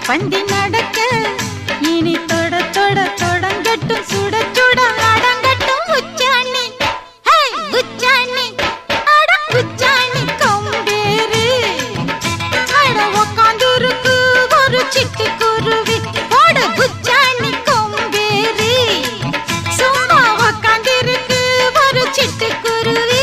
பந்தி நடக்க இனி தொட தொட தொடங்கட்டும் சுட சுட அடங்கட்டும் உச்சாணி ஹே, உச்சாணி அட உச்சாணி கொம்பேறு அட உக்காந்துருக்கு ஒரு சிட்டு குருவி போட உச்சாணி கொம்பேறு சும்மா உக்காந்திருக்கு ஒரு சிட்டு குருவி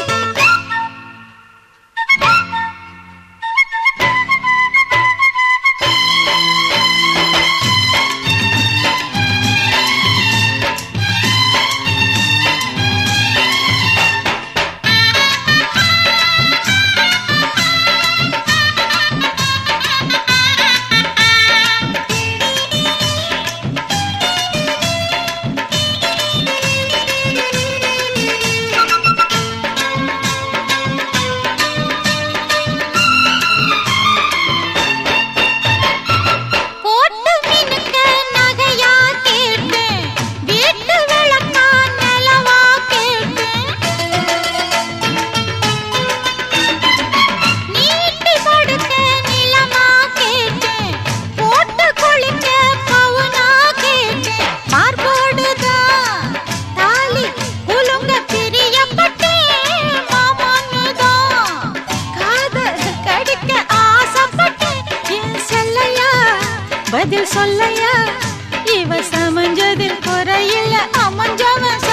போட்டு மினுக்க நகையா கேட்டேன் வீட்டு விளக்கா நிலவா கேட்டேன் நீட்டி படுக்க நிலமா கேட்டேன் போட்டு குளிக்க பவுனா கேட்டேன் மார்போடுதான் தாலி குலுங்க பிரியப்பட்டேன் மாமான்னுதான் காதல் கடிக்க ஆசைப்பட்டேன் என் செல்லையா பதில் சொல்லையா இவ சமஞ்சதில் குறையில்ல அமைஞ்சவன்